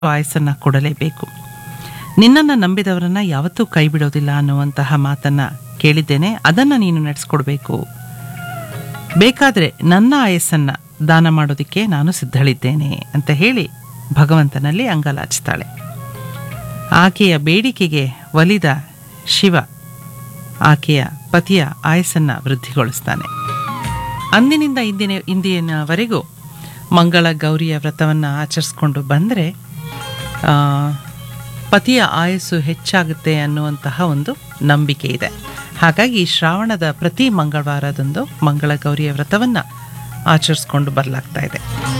ಆಯಸ್ಸನ್ನು ಕೊಡಲೇಬೇಕು ನಿನ್ನನ್ನು ನಂಬಿದವರನ್ನ ಯಾವತ್ತೂ ಕೈ ಬಿಡೋದಿಲ್ಲ ಅನ್ನುವಂತಹ ಮಾತನ್ನ ಕೇಳಿದ್ದೇನೆ ಅದನ್ನು ನೀನು ನಡೆಸ್ಕೊಡ್ಬೇಕು ಬೇಕಾದರೆ ನನ್ನ ಆಯಸ್ಸನ್ನ ದಾನ ಮಾಡೋದಕ್ಕೆ ನಾನು ಸಿದ್ಧಳಿದ್ದೇನೆ ಅಂತ ಹೇಳಿ ಭಗವಂತನಲ್ಲಿ ಅಂಗಲಾಚ್ತಾಳೆ ಆಕೆಯ ಬೇಡಿಕೆಗೆ ಒಲಿದ ಶಿವ ಆಕೆಯ ಪತಿಯ ಆಯಸ್ಸನ್ನ ವೃದ್ಧಿಗೊಳಿಸ್ತಾನೆ ಅಂದಿನಿಂದ ಇಂದಿನ ಇಂದಿನವರೆಗೂ ಮಂಗಳ ಗೌರಿಯ ವ್ರತವನ್ನು ಆಚರಿಸ್ಕೊಂಡು ಬಂದರೆ ಪತಿಯ ಆಯಸ್ಸು ಹೆಚ್ಚಾಗುತ್ತೆ ಅನ್ನುವಂತಹ ಒಂದು ನಂಬಿಕೆ ಇದೆ ಹಾಗಾಗಿ ಶ್ರಾವಣದ ಪ್ರತಿ ಮಂಗಳವಾರದಂದು ಮಂಗಳ ಗೌರಿಯ ವ್ರತವನ್ನು ಆಚರಿಸ್ಕೊಂಡು ಬರಲಾಗ್ತಾ ಇದೆ